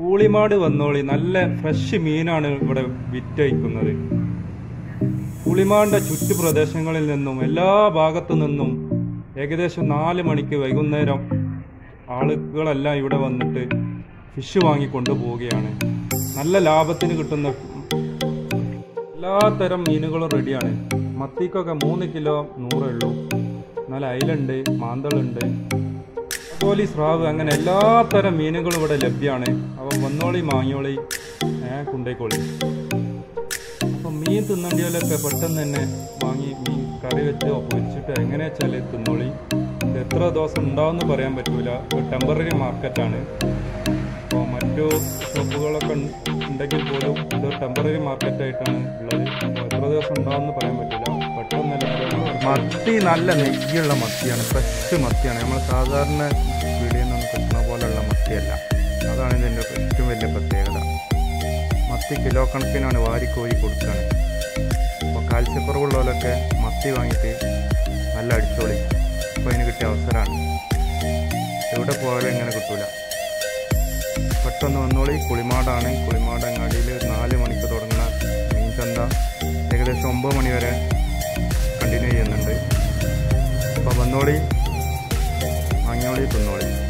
കൂളിമാട് വന്നോളി നല്ല ഫ്രഷ് മീനാണ് ഇവിടെ വിറ്റഴിക്കുന്നത് പുളിമാടിന്റെ ചുറ്റുപ്രദേശങ്ങളിൽ നിന്നും എല്ലാ ഭാഗത്തു നിന്നും ഏകദേശം നാല് മണിക്ക് വൈകുന്നേരം ആളുകളെല്ലാം ഇവിടെ വന്നിട്ട് ഫിഷ് വാങ്ങി കൊണ്ടുപോവുകയാണ് നല്ല ലാഭത്തിന് കിട്ടുന്ന എല്ലാ തരം മീനുകളും റെഡിയാണ് മത്തിക്കൊക്കെ മൂന്ന് കിലോ നൂറേ ഉള്ളൂ എന്നാൽ അയിലുണ്ട് മാന്തളുണ്ട് കോലി സ്രാവ് അങ്ങനെ എല്ലാ തരം മീനുകളും ഇവിടെ ലഭ്യമാണ് അപ്പം വന്നോളി മാങ്ങിയോളി ഏ കുണ്ടേക്കോളി അപ്പം മീൻ തിന്നണ്ടിയാലൊക്കെ പെട്ടെന്ന് തന്നെ വാങ്ങി മീൻ കറി വെച്ച് പൊരിച്ചിട്ട് എങ്ങനെ വെച്ചാൽ തിന്നോളി ഇത് എത്ര ദിവസം ഉണ്ടാവുമെന്ന് പറയാൻ പറ്റൂല ഒരു ടെമ്പററി മാർക്കറ്റാണ് അപ്പോൾ മറ്റു ഷോപ്പുകളൊക്കെ ഉൺ- ഉണ്ടെങ്കിൽ പോലും ഇത് ടെമ്പററി മാർക്കറ്റായിട്ടാണ് ഉള്ളത് അപ്പോൾ എത്ര ദിവസം ഉണ്ടാവുമെന്ന് പറയാൻ പറ്റില്ല പെട്ടെന്ന് എല്ലാവരും മത്തി നല്ല നെയ്യുള്ള മത്തിയാണ് ഫ്രഷ് മത്തിയാണ് നമ്മൾ സാധാരണ വീടിൽ നിന്ന് കിട്ടുന്ന പോലെയുള്ള മത്തിയല്ല അതാണ് ഇതിൻ്റെ ഏറ്റവും വലിയ പ്രത്യേകത മത്തി കിലോ കണക്കിനാണ് വാരിക്കോരി കൊടുക്കുകയാണ് അപ്പോൾ കാൽസ്യക്കുറവുള്ളവരൊക്കെ മത്തി വാങ്ങിയിട്ട് നല്ല അടിച്ചോളി അപ്പോൾ അതിന് കിട്ടിയ അവസരമാണ് എവിടെ പോയാലും ഇങ്ങനെ കിട്ടൂല പെട്ടെന്ന് വന്നോളി കുളിമാടാണ് കുളിമാട് അങ്ങാടിയിൽ ഒരു നാല് മണിക്ക് തുടങ്ങുന്ന മീൻ ചന്ത ഏകദേശം ഒമ്പത് മണി വരെ കണ്ടിന്യൂ ചെയ്യുന്നുണ്ട് അപ്പോൾ വന്നോളി വാങ്ങിയോളി തിന്നോളി